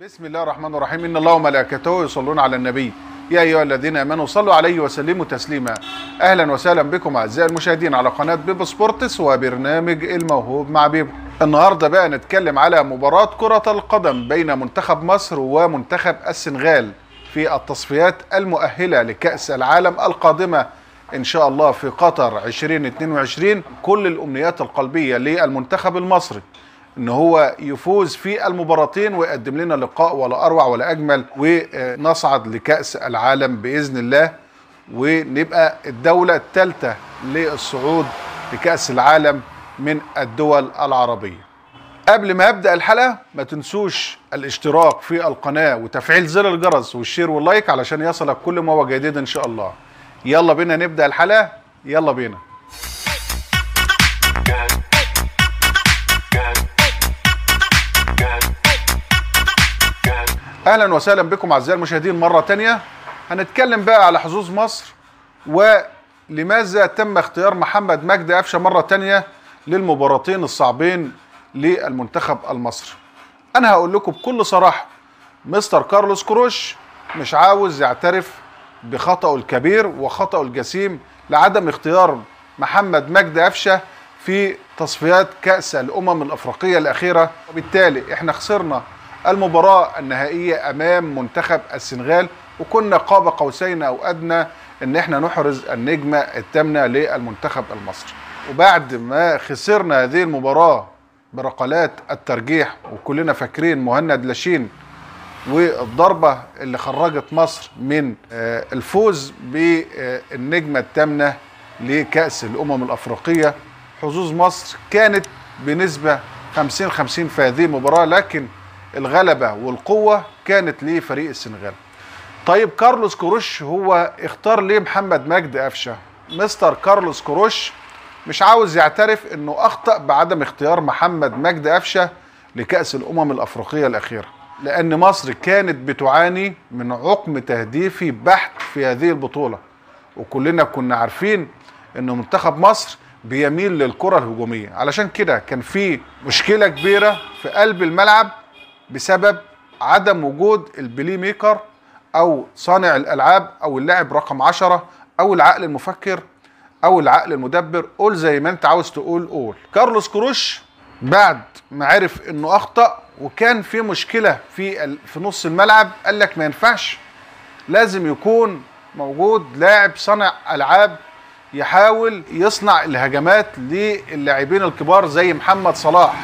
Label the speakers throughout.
Speaker 1: بسم الله الرحمن الرحيم ان الله وملائكته يصلون على النبي يا ايها الذين امنوا صلوا عليه وسلموا تسليما اهلا وسهلا بكم اعزائي المشاهدين على قناه بيبو سبورتس وبرنامج الموهوب مع بيبو النهارده بقى نتكلم على مباراه كره القدم بين منتخب مصر ومنتخب السنغال في التصفيات المؤهله لكاس العالم القادمه ان شاء الله في قطر 2022 كل الامنيات القلبيه للمنتخب المصري ان هو يفوز في المباراتين ويقدم لنا لقاء ولا اروع ولا اجمل ونصعد لكاس العالم باذن الله ونبقى الدوله الثالثه للصعود لكاس العالم من الدول العربيه. قبل ما ابدا الحلقه ما تنسوش الاشتراك في القناه وتفعيل زر الجرس والشير واللايك علشان يصلك كل ما هو جديد ان شاء الله. يلا بينا نبدا الحلقه يلا بينا. اهلا وسهلا بكم اعزائي المشاهدين مره تانية هنتكلم بقى على حظوظ مصر ولماذا تم اختيار محمد مجدي قفشه مره تانية للمباراتين الصعبين للمنتخب المصري انا هقول لكم بكل صراحه مستر كارلوس كروش مش عاوز يعترف بخطأه الكبير وخطأه الجسيم لعدم اختيار محمد مجدي قفشه في تصفيات كأس الأمم الأفريقية الأخيرة وبالتالي احنا خسرنا المباراة النهائية أمام منتخب السنغال وكنا قاب قوسين أو أدنى إن إحنا نحرز النجمة الثامنة للمنتخب المصري وبعد ما خسرنا هذه المباراة برقلات الترجيح وكلنا فاكرين مهند لاشين والضربة اللي خرجت مصر من الفوز بالنجمة الثامنة لكأس الأمم الأفريقية حظوظ مصر كانت بنسبة 50 50 في هذه المباراة لكن الغلبة والقوة كانت لفريق السنغال طيب كارلوس كروش هو اختار ليه محمد مجدي قفشة مستر كارلوس كروش مش عاوز يعترف انه اخطأ بعدم اختيار محمد مجدي قفشة لكأس الامم الافريقية الاخيرة لان مصر كانت بتعاني من عقم تهديفي بحت في هذه البطولة وكلنا كنا عارفين ان منتخب مصر بيميل للكرة الهجومية علشان كده كان في مشكلة كبيرة في قلب الملعب بسبب عدم وجود البلي ميكر او صانع الالعاب او اللاعب رقم عشرة او العقل المفكر او العقل المدبر قول زي ما انت عاوز تقول قول كارلوس كروش بعد ما عرف انه اخطا وكان في مشكله في في نص الملعب قال لك ما ينفعش لازم يكون موجود لاعب صانع العاب يحاول يصنع الهجمات للاعبين الكبار زي محمد صلاح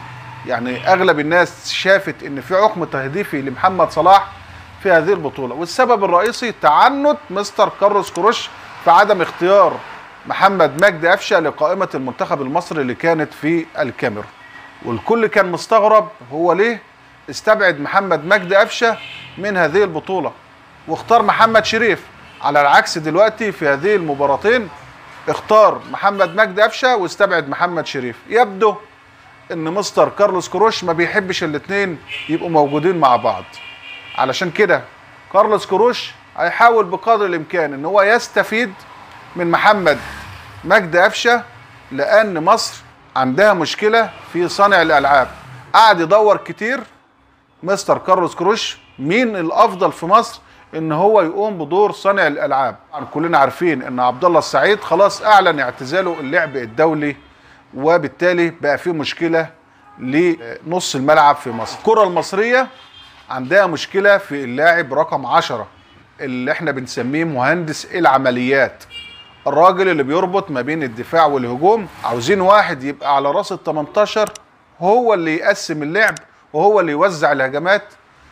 Speaker 1: يعني اغلب الناس شافت ان في عقم تهديفي لمحمد صلاح في هذه البطوله والسبب الرئيسي تعنت مستر كارلوس كروش في عدم اختيار محمد مجدي قفشه لقائمه المنتخب المصري اللي كانت في الكاميرون والكل كان مستغرب هو ليه استبعد محمد مجدي قفشه من هذه البطوله واختار محمد شريف على العكس دلوقتي في هذه المباراتين اختار محمد مجدي قفشه واستبعد محمد شريف يبدو ان مستر كارلوس كروش ما بيحبش الاثنين يبقوا موجودين مع بعض علشان كده كارلوس كروش هيحاول بقدر الامكان ان هو يستفيد من محمد مجدي قفشه لان مصر عندها مشكله في صانع الالعاب قعد يدور كتير مستر كارلوس كروش مين الافضل في مصر ان هو يقوم بدور صانع الالعاب كلنا عارفين ان عبد الله السعيد خلاص اعلن اعتزاله اللعب الدولي وبالتالي بقى في مشكله لنص الملعب في مصر الكره المصريه عندها مشكله في اللاعب رقم عشرة اللي احنا بنسميه مهندس العمليات الراجل اللي بيربط ما بين الدفاع والهجوم عاوزين واحد يبقى على راس ال 18 هو اللي يقسم اللعب وهو اللي يوزع الهجمات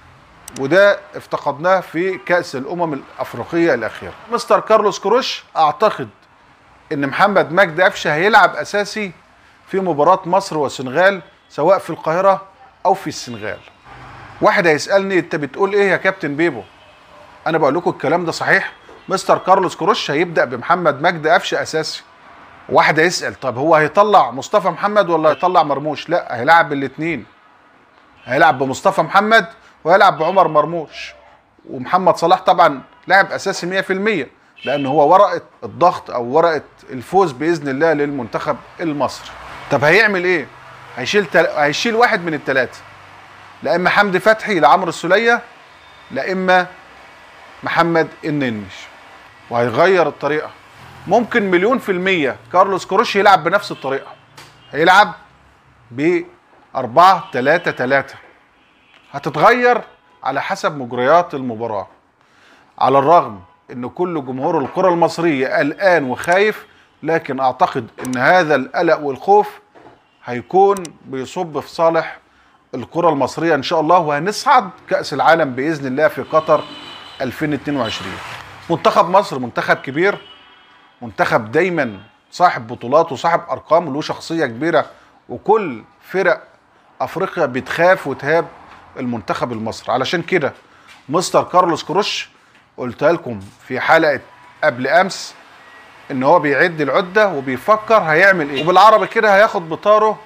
Speaker 1: وده افتقدناه في كأس الأمم الأفريقية الأخيرة مستر كارلوس كروش أعتقد إن محمد مجدي قفشة هيلعب أساسي في مباراة مصر والسنغال سواء في القاهرة أو في السنغال واحد هيسألني أنت بتقول إيه يا كابتن بيبو أنا بقول لكم الكلام ده صحيح مستر كارلوس كروش هيبدأ بمحمد مجدي قفشة أساسي واحد هيسأل طب هو هيطلع مصطفى محمد ولا هيطلع مرموش لا هيلعب بالاثنين هيلعب بمصطفى محمد ويلعب بعمر مرموش ومحمد صلاح طبعا لاعب اساسي 100% لان هو ورقه الضغط او ورقه الفوز باذن الله للمنتخب المصري طب هيعمل ايه هيشيل تل... هيشيل واحد من الثلاثه لا اما حمدي فتحي لعمرو السوليه لا اما محمد الننش وهيغير الطريقه ممكن مليون في المية كارلوس كروش يلعب بنفس الطريقة هيلعب ب 4 3 3 هتتغير على حسب مجريات المباراة على الرغم ان كل جمهور الكرة المصرية قلقان وخايف لكن اعتقد ان هذا القلق والخوف هيكون بيصب في صالح الكرة المصرية ان شاء الله وهنصعد كأس العالم بإذن الله في قطر 2022 منتخب مصر منتخب كبير منتخب دايما صاحب بطولات وصاحب ارقام وله شخصيه كبيره وكل فرق افريقيا بتخاف وتهاب المنتخب المصري علشان كده مستر كارلوس كروش قلت لكم في حلقه قبل امس ان هو بيعد العده وبيفكر هيعمل ايه وبالعربي كده هياخد بطاره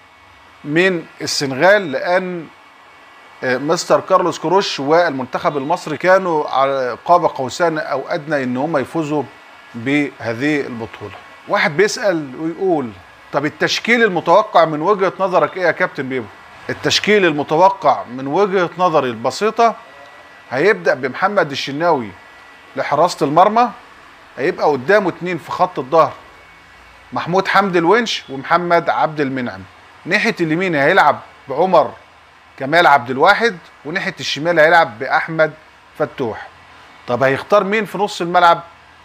Speaker 1: من السنغال لان مستر كارلوس كروش والمنتخب المصري كانوا على قاب قوسين او ادنى ان هم يفوزوا بهذه البطوله. واحد بيسال ويقول طب التشكيل المتوقع من وجهه نظرك ايه يا كابتن بيبو؟ التشكيل المتوقع من وجهه نظري البسيطه هيبدا بمحمد الشناوي لحراسه المرمى هيبقى قدامه اتنين في خط الظهر محمود حمدي الونش ومحمد عبد المنعم. ناحيه اليمين هيلعب بعمر كمال عبد الواحد وناحيه الشمال هيلعب باحمد فتوح. طب هيختار مين في نص الملعب؟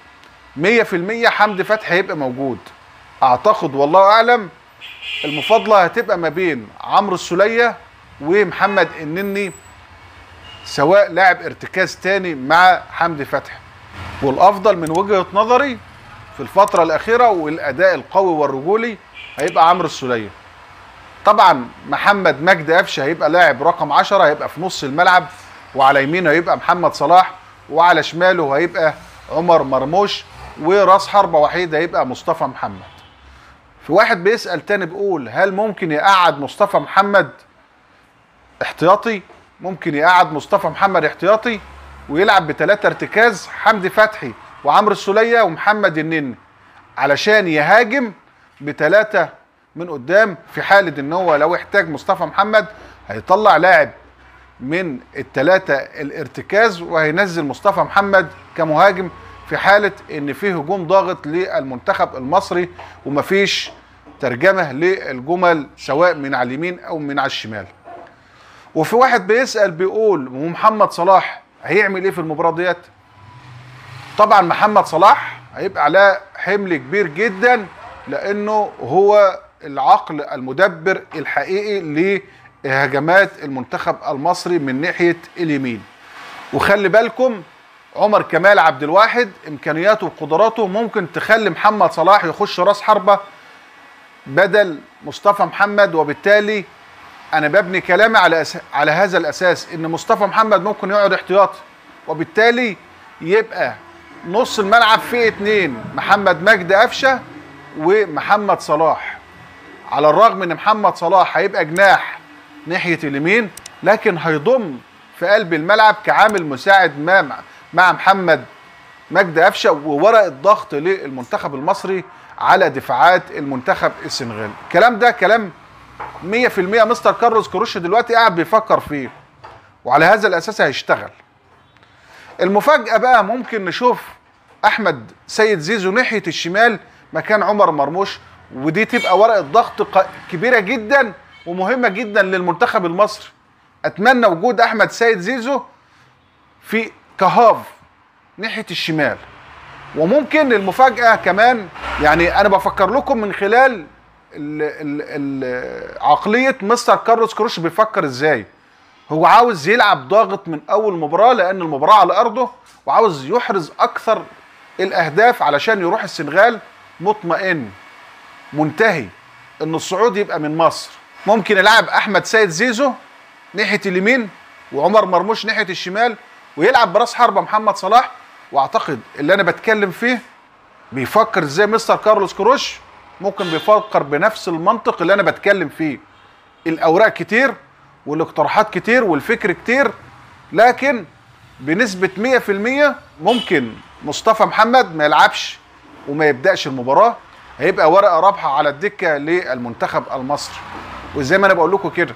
Speaker 1: 100% حمدي فتحي هيبقى موجود اعتقد والله اعلم المفاضله هتبقى ما بين عمرو السوليه ومحمد النني سواء لاعب ارتكاز تاني مع حمدي فتحي والافضل من وجهه نظري في الفتره الاخيره والاداء القوي والرجولي هيبقى عمرو السوليه طبعا محمد مجدي قفشه هيبقى لاعب رقم 10 هيبقى في نص الملعب وعلى يمينه هيبقى محمد صلاح وعلى شماله هيبقى عمر مرموش وراس حربة وحيد هيبقى مصطفى محمد في واحد بيسأل تاني بيقول هل ممكن يقعد مصطفى محمد احتياطي ممكن يقعد مصطفى محمد احتياطي ويلعب بثلاثة ارتكاز حمدي فتحي وعمرو السولية ومحمد النني علشان يهاجم بثلاثة من قدام في حالة ان هو لو احتاج مصطفى محمد هيطلع لاعب من الثلاثة الارتكاز وهينزل مصطفى محمد كمهاجم في حالة ان في هجوم ضاغط للمنتخب المصري ومفيش ترجمة للجمل سواء من على اليمين او من على الشمال وفي واحد بيسأل بيقول ومحمد صلاح هيعمل ايه في المباراة ديت طبعا محمد صلاح هيبقى عليه حمل كبير جدا لانه هو العقل المدبر الحقيقي لهجمات المنتخب المصري من ناحية اليمين وخلي بالكم عمر كمال عبد الواحد امكانياته وقدراته ممكن تخلي محمد صلاح يخش راس حربه بدل مصطفى محمد وبالتالي انا ببني كلامي على أس... على هذا الاساس ان مصطفى محمد ممكن يقعد احتياطي وبالتالي يبقى نص الملعب فيه اتنين محمد مجدي قفشه ومحمد صلاح على الرغم ان محمد صلاح هيبقى جناح ناحيه اليمين لكن هيضم في قلب الملعب كعامل مساعد مع مع محمد مجدي قفشه وورقه ضغط للمنتخب المصري على دفاعات المنتخب السنغالي الكلام ده كلام 100% مستر كارلوس كروش دلوقتي قاعد بيفكر فيه وعلى هذا الاساس هيشتغل المفاجاه بقى ممكن نشوف احمد سيد زيزو ناحيه الشمال مكان عمر مرموش ودي تبقى ورقه ضغط كبيره جدا ومهمه جدا للمنتخب المصري اتمنى وجود احمد سيد زيزو في كهاف ناحيه الشمال وممكن المفاجاه كمان يعني انا بفكر لكم من خلال ال ال ال عقليه مستر كارلوس كروش بيفكر ازاي هو عاوز يلعب ضاغط من اول مباراه لان المباراه على ارضه وعاوز يحرز اكثر الاهداف علشان يروح السنغال مطمئن منتهي ان الصعود يبقى من مصر ممكن يلعب احمد سيد زيزو ناحيه اليمين وعمر مرموش ناحيه الشمال ويلعب براس حربه محمد صلاح واعتقد اللي انا بتكلم فيه بيفكر ازاي مستر كارلوس كروش ممكن بيفكر بنفس المنطق اللي انا بتكلم فيه الاوراق كتير والاقتراحات كتير والفكر كتير لكن بنسبة 100% ممكن مصطفى محمد ما يلعبش وما يبدأش المباراة هيبقى ورقة رابحة على الدكة للمنتخب المصري وزي ما انا بقول لكم كده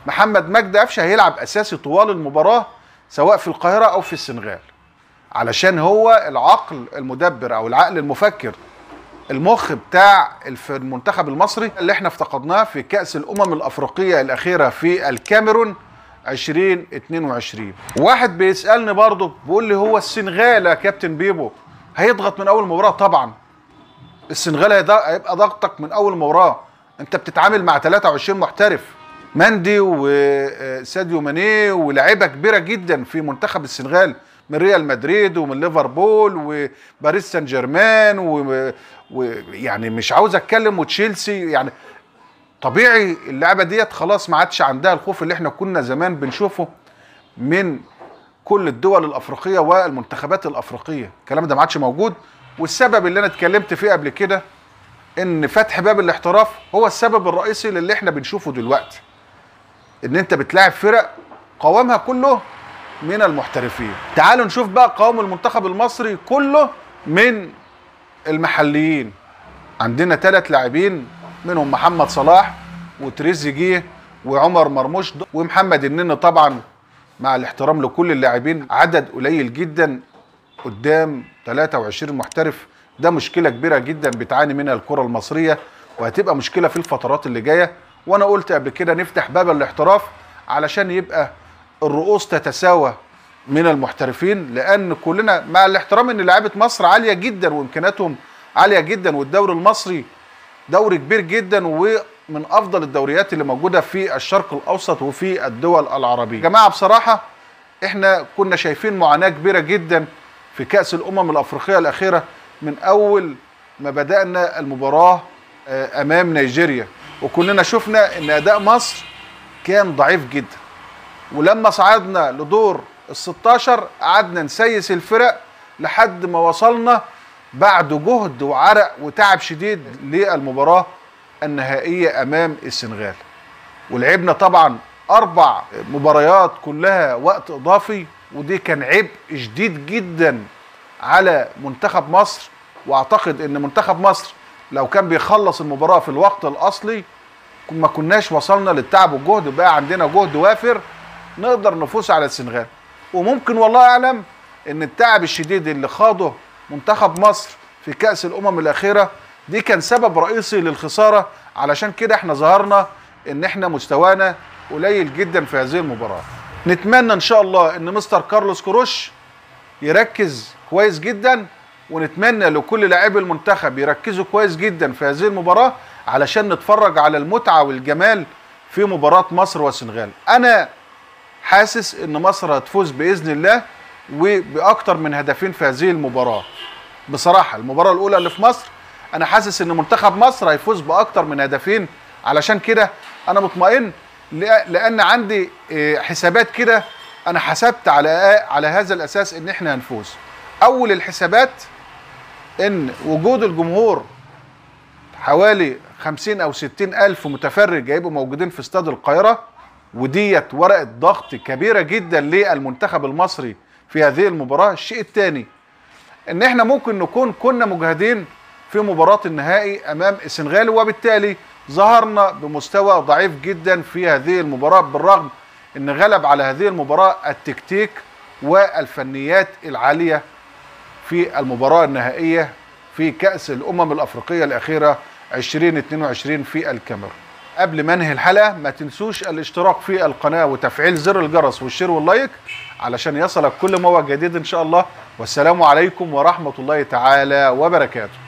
Speaker 1: محمد مجدي قفشه هيلعب اساسي طوال المباراه سواء في القاهره او في السنغال علشان هو العقل المدبر او العقل المفكر المخ بتاع الف- المنتخب المصري اللي احنا افتقدناه في كأس الأمم الأفريقية الأخيرة في الكاميرون 2022 واحد بيسألني برضه بيقول لي هو السنغال يا كابتن بيبو هيضغط من أول مباراة طبعا السنغال هيض- هيبقى ضغطك من أول مباراة أنت بتتعامل مع 23 محترف مندي وساديو ماني ولاعيبه كبيره جدا في منتخب السنغال من ريال مدريد ومن ليفربول وباريس سان جيرمان و- ويعني مش عاوز اتكلم وتشيلسي يعني طبيعي اللعبه ديت خلاص ما عادش عندها الخوف اللي احنا كنا زمان بنشوفه من كل الدول الافريقيه والمنتخبات الافريقيه الكلام ده ما عادش موجود والسبب اللي انا اتكلمت فيه قبل كده ان فتح باب الاحتراف هو السبب الرئيسي للي احنا بنشوفه دلوقتي ان انت بتلاعب فرق قوامها كله من المحترفين تعالوا نشوف بقى قوام المنتخب المصري كله من المحليين عندنا ثلاث لاعبين منهم محمد صلاح وتريزيجيه وعمر مرموش ومحمد النني طبعا مع الاحترام لكل اللاعبين عدد قليل جدا قدام 23 محترف ده مشكله كبيره جدا بتعاني منها الكره المصريه وهتبقى مشكله في الفترات اللي جايه وانا قلت قبل كده نفتح باب الاحتراف علشان يبقى الرؤوس تتساوى من المحترفين لان كلنا مع الاحترام ان لعيبه مصر عاليه جدا وامكانياتهم عاليه جدا والدوري المصري دوري كبير جدا ومن افضل الدوريات اللي موجوده في الشرق الاوسط وفي الدول العربيه. يا جماعه بصراحه احنا كنا شايفين معاناه كبيره جدا في كاس الامم الافريقيه الاخيره من اول ما بدانا المباراه آه، امام نيجيريا وكلنا شفنا ان اداء مصر كان ضعيف جدا ولما صعدنا لدور ال 16 قعدنا نسيس الفرق لحد ما وصلنا بعد جهد وعرق وتعب شديد للمباراه النهائيه امام السنغال ولعبنا طبعا اربع مباريات كلها وقت اضافي ودي كان عبء شديد جدا على منتخب مصر واعتقد ان منتخب مصر لو كان بيخلص المباراه في الوقت الاصلي ما كناش وصلنا للتعب والجهد بقى عندنا جهد وافر نقدر نفوز على السنغال وممكن والله اعلم ان التعب الشديد اللي خاضه منتخب مصر في كأس الامم الاخيره دي كان سبب رئيسي للخساره علشان كده احنا ظهرنا ان احنا مستوانا قليل جدا في هذه المباراه نتمنى ان شاء الله ان مستر كارلوس كروش يركز كويس جدا ونتمنى لكل لاعبي المنتخب يركزوا كويس جدا في هذه المباراة علشان نتفرج على المتعة والجمال في مباراة مصر والسنغال أنا حاسس إن مصر هتفوز بإذن الله وبأكتر من هدفين في هذه المباراة بصراحة المباراة الأولى اللي في مصر أنا حاسس إن منتخب مصر هيفوز بأكتر من هدفين علشان كده أنا مطمئن لأ- لأن عندي إيه، حسابات كده أنا حسبت على على هذا الأساس إن إحنا هنفوز أول الحسابات إن وجود الجمهور حوالي 50 أو 60 ألف متفرج هيبقوا موجودين في استاد القاهرة وديت ورقة ضغط كبيرة جدا للمنتخب المصري في هذه المباراة الشيء الثاني ان احنا ممكن نكون كنا مجهدين في مباراة النهائي امام السنغال وبالتالي ظهرنا بمستوى ضعيف جدا في هذه المباراة بالرغم ان غلب على هذه المباراة التكتيك والفنيات العالية في المباراة النهائية في كأس الأمم الأفريقية الأخيرة 2022 في الكاميرون قبل ما انهي الحلقة ما تنسوش الاشتراك في القناة وتفعيل زر الجرس والشير واللايك علشان يصلك كل موعد جديد إن شاء الله والسلام عليكم ورحمة الله تعالى وبركاته